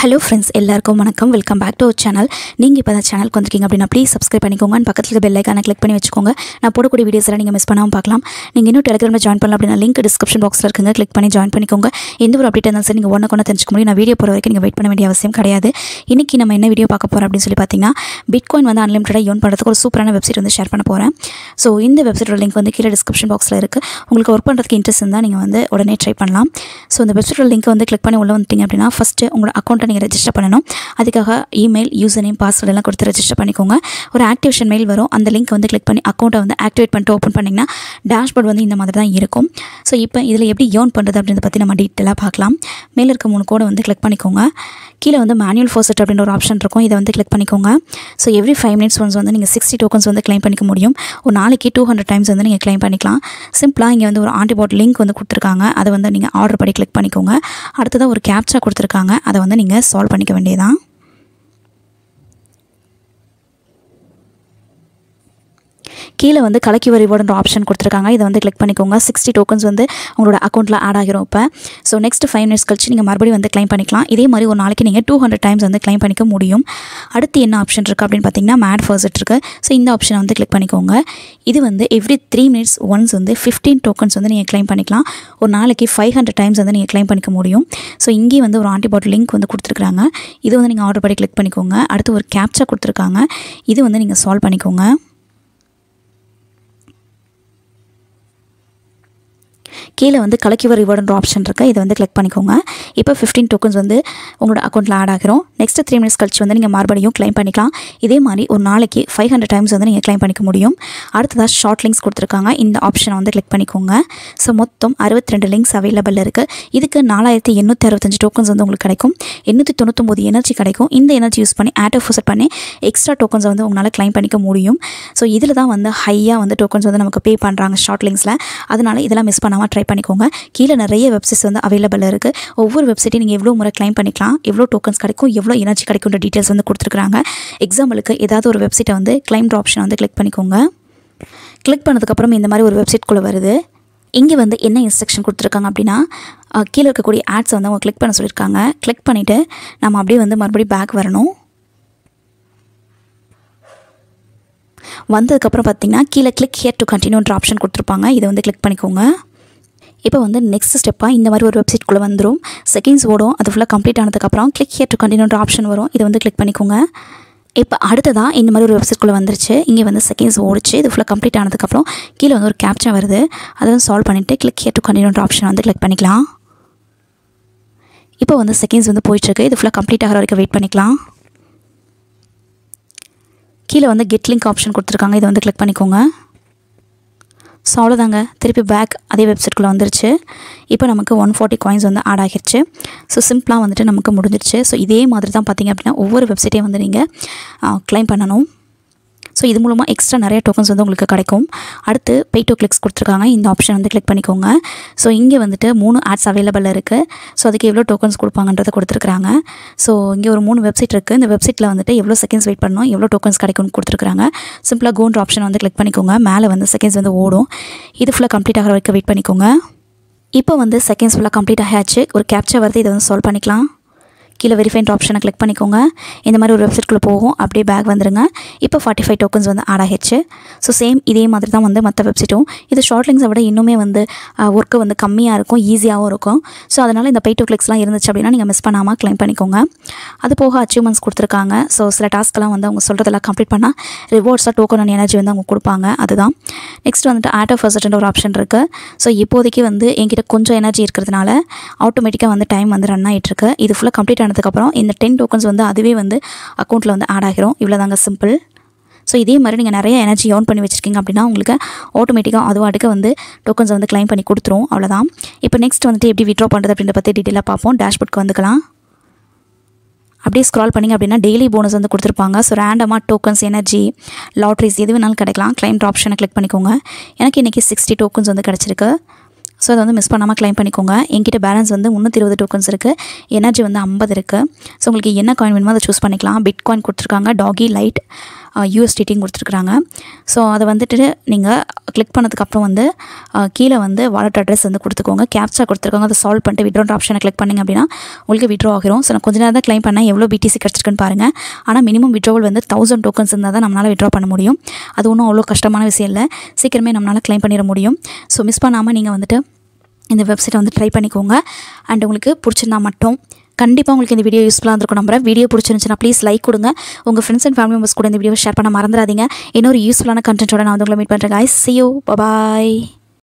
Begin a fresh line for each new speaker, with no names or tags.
hello friends எல்லாருக்கும் வணக்கம் welcome back to channel நீங்கள் இப்போ அந்த சேனலுக்கு வந்திருக்கீங்க அப்படின்னா ப்ளீஸ் சப்ஸ்கிரைப் பண்ணிக்கோங்க and பக்கத்தில் பெல் ஐக்கானை கிளிக் பண்ணி வச்சுக்கோங்க நான் போடக்கூடிய வீடியோஸ் எல்லாம் நீங்கள் மிஸ் பண்ணாமல் பார்க்கலாம் நீங்கள் இன்னும் டெலிகிராமில் ஜாயின் பண்ணலாம் அப்படின்னா லிங்க் டிஸ்கிரிப்ஷன் பாக்ஸில் இருக்குங்க கிளிக் பண்ணி ஜாயின் பண்ணிக்கோங்க எந்த ஒரு அப்டேட் இருந்தாலும் சரி நீங்கள் ஒன்று கொண்டு தெரிஞ்சுக்க முடியும் நான் வீடியோ போகிற வரைக்கும் நீங்கள் வெயிட் பண்ண வேண்டிய அவசியம் கிடையாது இன்றைக்கி நம்ம என்ன வீடியோ பார்க்க போகிறோம் அப்படின்னு சொல்லி பார்த்தீங்கன்னா பிட்காயின் வந்து அன்லிமிட்டடாக யூன் பண்ணுறதுக்கு ஒரு சூப்பரான வெப்சைட் வந்து ஷேர் பண்ண போகிறேன் ஸோ இந்த வெப்சைட்டோட லிங்க் வந்து கீழே டிஸ்கிரிப்ஷன் பாக்ஸில் இருக்குது உங்களுக்கு ஒர்க் பண்ணுறதுக்கு இன்ட்ரெஸ்ட் இருந்தால் நீங்கள் வந்து உடனே ட்ரை பண்ணலாம் ஸோ இந்த வெப்சைட்டோட லிங்க் வந்து கிளிக் பண்ணி உள்ள வந்துட்டீங்க அப்படின்னா ஃபஸ்ட்டு உங்களோட அக்கௌண்ட்டை நீங்கள் ரெஜிஸ்டர் பண்ணணும் அதுக்காக இமெயில் யூசர் நேம் பாஸ்வேர்ட் எல்லாம் கொடுத்து ரெஜிஸ்டர் பண்ணிக்கோங்க ஒரு ஆக்டிவேஷன் மெயில் வரும் அந்த லிங்க் வந்து கிளிக் பண்ணி அக்கௌண்ட்டை வந்து ஆக்டிவேட் பண்ணிட்டு ஓப்பன் பண்ணிங்கன்னா டேஷ்போர்ட் வந்து இந்த மாதிரி தான் இருக்கும் ஸோ இப்போ இதில் எப்படி ஏர்ன் பண்ணுறது அப்படின்றத பற்றி நம்ம டீட்டெயிலாக பார்க்கலாம் மேலே இருக்க மூணு கோடை வந்து கிளிக் பண்ணிக்கோங்க கீழே வந்து மேனுவல் ஃபோசட் அப்படின்ற ஒரு ஆப்ஷன் இருக்கும் இதை வந்து கிளிக் பண்ணிக்கோங்க so every five minutes once வந்து நீங்கள் சிக்ஸ்டி டோக்கன்ஸ் வந்து க்ளைம் பண்ணிக்க முடியும் ஒரு நாளைக்கு டூ ஹண்ட்ரட் டைம்ஸ் வந்து நீங்கள் க்ளைம் பண்ணிக்கலாம் சிம்பிளாக இங்கே வந்து ஒரு ஆன்டிபாட் லிங்க் வந்து கொடுத்துருக்காங்க அதை வந்து நீங்கள் ஆர்டர் படி கிளிக் பண்ணிக்கோங்க அடுத்ததாக ஒரு கேப்சா கொடுத்துருக்காங்க அதை வந்து நீங்கள் சால்வ் பண்ணிக்க வேண்டியதான் கீழே வந்து கலக்கி வரிவோடுன்ற ஆப்ஷன் கொடுத்துருக்காங்க இதை வந்து கிளிக் பண்ணிக்கோங்க சிக்ஸ்டி டோக்கன்ஸ் வந்து உங்களோட அக்கௌண்ட்டில் ஆட் ஆகிரும் இப்போ ஸோ நெக்ஸ்ட் ஃபைவ் மினிட்ஸ் கழிச்சு நீங்கள் மறுபடியும் வந்து க்ளைம் பண்ணிக்கலாம் இதே மாதிரி ஒரு நாளைக்கு நீங்கள் டூ ஹண்ட்ரட் டைம்ஸ் வந்து க்ளைம் பண்ணிக்க முடியும் அடுத்து என்ன ஆப்ஷன் இருக்குது அப்படின்னு பார்த்தீங்கன்னா மேட் ஃபர்ஸ்ட் இருக்குது ஸோ இந்த ஆப்ஷனை வந்து கிளிக் பண்ணிக்கோங்க இது வந்து எவ்ரி த்ரீ மினிட்ஸ் ஒன்ஸ் வந்து ஃபிஃப்டீன் டோக்கன்ஸ் வந்து நீங்கள் க்ளைம் பண்ணிக்கலாம் ஒரு நாளைக்கு ஃபைவ் ஹண்ட்ரட் டைம்ஸ் வந்து நீங்கள் க்ளைம் பண்ணிக்க முடியும் ஸோ இங்கேயே வந்து ஒரு ஆன்டிபாட் லிங்க் வந்து கொடுத்துருக்காங்க இது வந்து நீங்கள் ஆர்டர் படி கிளிக் பண்ணிக்கோங்க அடுத்து ஒரு கேப்சா கொடுத்துருக்காங்க இது வந்து நீங்கள் சால்வ் பண்ணிக்கோங்க கீழே வந்து கலக்கிவர் ரிவார்டுன்ற ஆப்ஷன் இருக்குது இதை வந்து கிளிக் பண்ணிக்கோங்க இப்போ ஃபிஃப்டீன் டோக்கன்ஸ் வந்து உங்களோட அக்கௌண்ட்டில் ஆட் ஆகிறோம் நெக்ஸ்ட் த்ரீ மினிட்ஸ் கழிச்சு வந்து நீங்கள் மறுபடியும் க்ளைம் பண்ணிக்கலாம் இதே மாதிரி ஒரு நாளைக்கு ஃபைவ் ஹண்ட்ரட் டைம்ஸ் வந்து நீங்கள் க்ளைம் பண்ணிக்க முடியும் அடுத்ததாக ஷார்ட் லிங்க்ஸ் கொடுத்துருக்காங்க இந்த ஆப்ஷனை வந்து கிளிக் பண்ணிக்கோங்க ஸோ மொத்தம் அறுபத்தி ரெண்டு லிங்க்ஸ் அவைலபிள் இருக்குது இதுக்கு நாலாயிரத்தி எண்ணூற்றி அறுபத்தஞ்சு டோக்கன்ஸ் வந்து உங்களுக்கு கிடைக்கும் எண்ணூற்றி தொண்ணூத்தொம்பது எனர்ஜி கிடைக்கும் இந்த எனர்ஜி யூஸ் பண்ணி ஆட்டோ ஃபோசட் பண்ணி எக்ஸ்ட்ரா டோக்கன்ஸ் வந்து உங்களால் க்ளைம் பண்ணிக்க முடியும் ஸோ இதில் தான் வந்து ஹையாக வந்து டோக்கன்ஸ் வந்து நமக்கு பே பண்ணுறாங்க ஷார்ட் லிங்க்ஸில் அதனால இதெல்லாம் மிஸ் பண்ணாமல் ட்ரை பண்ணிக்கோங்க கீழே நிறைய வெப்சைட்ஸ் வந்து அவைலபிள் இருக்குது ஒவ்வொரு வெப்சைட்டையும் நீங்கள் எவ்வளோ முறை க்ளைம் பண்ணிக்கலாம் எவ்வளோ டோக்கன்ஸ் கிடைக்கும் எவ்வளோ எனர்ஜி கிடைக்கும்ன்ற டீட்டெயில்ஸ் வந்து கொடுத்துருக்காங்க எக்ஸாம்பிளுக்கு ஏதாவது ஒரு வெப்சைட்டை வந்து க்ளைம்ன்ற ஆப்ஷனை வந்து கிளிக் பண்ணிக்கோங்க கிளிக் பண்ணதுக்கப்புறம் இந்த மாதிரி ஒரு வெப்சைட்குள்ளே வருது இங்கே வந்து என்ன இன்ஸ்ட்ரக்ஷன் கொடுத்துருக்காங்க அப்படின்னா அஹ், கீழே இருக்கக்கூடிய ஆட்ஸை வந்து அவங்க கிளிக் பண்ண சொல்லியிருக்காங்க கிளிக் பண்ணிவிட்டு நம்ம அப்படியே வந்து மறுபடியும் பேக் வரணும் வந்ததுக்கப்புறம் பார்த்தீங்கன்னா கீழே கிளிக் ஹியர் டு கண்டினியூன்ற ஆப்ஷன் கொடுத்துருப்பாங்க இதை வந்து கிளிக் பண்ணிக்கோங்க இப்போ வந்து நெக்ஸ்ட் ஸ்டெப்பாக இந்த மாதிரி ஒரு வெப்சைட்குள்ளே வந்துடும் செகண்ட்ஸ் ஓடும் அது ஃபுல்லாக கம்ப்ளீட் ஆனதுக்கப்புறம் கிளிக் ஹியர் டு கண்டினியூன்ற ஆப்ஷன் வரும் இதை வந்து கிளிக் பண்ணிக்கோங்க இப்போ அடுத்ததாக இந்த மாதிரி ஒரு வெப்சைட்குள்ளே வந்துருச்சு இங்கே வந்து செகண்ட்ஸ் ஓடிச்சு இது ஃபுல்லாக கம்ப்ளீட் ஆனதுக்கப்புறம் கீழே வந்து ஒரு கேப்ச்சா வருது அதை வந்து சால்வ் பண்ணிவிட்டு கிளிக் ஹியர் டு கண்டினியூன்ற ஆப்ஷன் வந்து கிளிக் பண்ணிக்கலாம் இப்போ வந்து செகண்ட்ஸ் வந்து போயிட்டுருக்கு இது ஃபுல்லாக கம்ப்ளீட் ஆகிற வரைக்கும் வெயிட் பண்ணிக்கலாம் கீழே வந்து கெட் லிங்க் ஆப்ஷன் கொடுத்துருக்காங்க இதை வந்து கிளிக் பண்ணிக்கோங்க ஸோ அவ்வளோதாங்க திருப்பி பேக் அதே வெப்சைட்குள்ளே வந்துருச்சு இப்போ நமக்கு ஒன் ஃபார்ட்டி காயின்ஸ் வந்து ஆட் ஆகிருச்சு ஸோ சிம்பிளாக வந்துட்டு நமக்கு முடிஞ்சிருச்சு ஸோ இதே மாதிரி தான் பார்த்தீங்க அப்படின்னா ஒவ்வொரு வெப்சைட்டையும் வந்து நீங்கள் க்ளைம் பண்ணணும் ஸோ இது மூலமாக எக்ஸ்ட்ரா நிறைய டோக்கன்ஸ் வந்து உங்களுக்கு கிடைக்கும் அடுத்து பே டு கிளிக்ஸ் கொடுத்துருக்காங்க இந்த ஆப்ஷன் வந்து கிளிக் பண்ணிக்கோங்க ஸோ இங்கே வந்துட்டு மூணு ஆட்ஸ் அவைலபிள் இருக்குது ஸோ அதுக்கு எவ்வளோ டோக்கன்ஸ் கொடுப்பாங்கன்றதை கொடுத்துருக்காங்க ஸோ இங்கே ஒரு மூணு வெப்சைட் இருக்குது இந்த வெப்சைட்டில் வந்துட்டு எவ்வளோ செகண்ட்ஸ் வெயிட் பண்ணணும் எவ்வளோ டோக்கன்ஸ் கிடைக்கும்னு கொடுத்துருக்காங்க சிம்பிளாக கோன்ற ஆப்ஷன் வந்து கிளிக் பண்ணிக்கோங்க மேலே வந்து செகண்ட்ஸ் வந்து ஓடும் இது ஃபுல்லாக கம்ப்ளீட் ஆகிற வரைக்கும் வெயிட் பண்ணிக்கோங்க இப்போ வந்து செகண்ட்ஸ் ஃபுல்லாக கம்ப்ளீட் ஆகியாச்சு ஒரு கேப்ச்சா வருது இதை வந்து சால்வ் பண்ணிக்கலாம் கீழே வெரிஃபைண்ட் ஆப்ஷனை கிளிக் பண்ணிக்கோங்க இந்த மாதிரி ஒரு வெப்சைட்குள்ளே போகும் அப்படியே பேக் வந்துருங்க இப்போ ஃபார்ட்டி ஃபைவ் டோக்கன்ஸ் வந்து ஆட் ஆகிடுச்சு ஸோ சேம் இதே மாதிரி தான் வந்து மற்ற வெப்சைட்டும் இது ஷார்ட் லிங்க்ஸை விட இன்னுமே வந்து ஒர்க்கு வந்து கம்மியாக இருக்கும் ஈஸியாகவும் இருக்கும் ஸோ அதனால் இந்த பை டூ கிளிக்ஸ்லாம் இருந்துச்சு அப்படின்னா நீங்கள் மிஸ் பண்ணாமல் க்ளைம் பண்ணிக்கோங்க அது போக அச்சீவ்மெண்ட்ஸ் கொடுத்துருக்காங்க ஸோ சில டாஸ்க்கெல்லாம் வந்து அவங்க சொல்கிறதெல்லாம் கம்ப்ளீட் பண்ணால் ரிவார்ட்ஸாக டோக்கன் அண்ட் எனர்ஜி வந்து அவங்க கொடுப்பாங்க அதுதான் நெக்ஸ்ட் வந்துட்டு ஆட்டோ ஃபர்ஸ்ட்ன்ற ஒரு ஆப்ஷன் இருக்குது ஸோ இப்போதைக்கு வந்து என்கிட்ட கொஞ்சம் எனர்ஜி இருக்கிறதுனால ஆட்டோமேட்டிக்காக வந்து டைம் வந்து ரன் ஆகிட்டுருக்கு இது ஃபுல்லாக கம்ப்ளீட் ஆனதுக்கப்புறம் இந்த டென் டோக்கன்ஸ் வந்து அதுவே வந்து அக்கௌண்ட்டில் வந்து ஆட் ஆகிரும் இவ்வளோதாங்க சிம்பிள் ஸோ இதே மாதிரி நீங்கள் நிறைய எனர்ஜி ஏர்ன் பண்ணி வச்சிருக்கீங்க அப்படின்னா உங்களுக்கு ஆட்டோமேட்டிக்காக அதுவாட்டுக்கு வந்து டோக்கன்ஸ் வந்து க்ளைம் பண்ணி கொடுத்துரும் அவ்வளோதான் இப்போ நெக்ஸ்ட் வந்துட்டு எப்படி விட்ரா பண்ணுறது அப்படின்றத பற்றி டீட்டெயிலாக பார்ப்போம் டேஷ்போர்ட்க்கு வந்துக்கலாம் அப்படியே ஸ்க்ரால் பண்ணிங்க அப்படின்னா டெய்லி போனஸ் வந்து கொடுத்துருப்பாங்க ஸோ ரேண்டமாக டோக்கன்ஸ் எனர்ஜி லாட்ரிஸ் எது வேணாலும் கிடைக்கலாம் கிளைம் ஆப்ஷனை கிளிக் பண்ணிக்கோங்க எனக்கு இன்றைக்கி சிக்ஸ்டி டோக்கன்ஸ் வந்து கிடச்சிருக்கு ஸோ அதை வந்து மிஸ் பண்ணாமல் க்ளைம் பண்ணிக்கோங்க என்கிட்ட பேலன்ஸ் வந்து முந்நூற்றி இருபது டோக்கன்ஸ் இருக்குது எனர்ஜி வந்து ஐம்பது இருக்குது ஸோ உங்களுக்கு என்ன காயின் வேணுமோ அதை சூஸ் பண்ணிக்கலாம் பிட் காயின் கொடுத்துருக்காங்க டாகி லைட் யூஎஸ்டிடியும் கொடுத்துருக்குறாங்க ஸோ அதை வந்துட்டு நீங்கள் கிளிக் பண்ணதுக்கப்புறம் வந்து அஹ், கீழே வந்து வாலெட் அட்ரஸ் வந்து கொடுத்துக்கோங்க கேப்சா கொடுத்துருக்காங்க அதை சால்வ் பண்ணிட்டு விட்ரோன்ற ஆப்ஷனை கிளிக் பண்ணிங்க அப்படின்னா உங்களுக்கு விட்ரோ ஆகிரும் ஸோ நான் கொஞ்ச நேரம் தான் க்ளைம் பண்ணேன் எவ்வளோ பிடிசி கிடச்சிருக்குன்னு பாருங்கள் ஆனால் மினிமம் விட்ரோவல் வந்து தௌசண்ட் டோக்கன்ஸ் இருந்தால் தான் நம்மளால் விட்ரா பண்ண முடியும் அது ஒன்றும் அவ்வளோ கஷ்டமான விஷயம் இல்லை சீக்கிரமே நம்மளால் க்ளைம் பண்ணிட முடியும் ஸோ மிஸ் பண்ணாமல் நீங்கள் வந்துட்டு இந்த வெப்சைட்டை வந்து ட்ரை பண்ணிக்கோங்க அண்ட் உங்களுக்கு பிடிச்சிருந்தா மட்டும் கண்டிப்பாக உங்களுக்கு இந்த வீடியோ யூஸ்ஃபுல்லாக இருந்திருக்கும் நம்புறேன் வீடியோ பிடிச்சிருந்துச்சுன்னா ப்ளீஸ் லைக் கொடுங்க உங்கள் ஃப்ரெண்ட்ஸ் அண்ட் ஃபேமிலி மெம்பர்ஸ் கூட இந்த வீடியோ ஷேர் பண்ண மறந்துடாதீங்க இன்னொரு யூஸ்ஃபுல்லான கண்டென்ட்டோட நான் வந்து உங்களை மீட் பண்ணுறேன் guys see you bye bye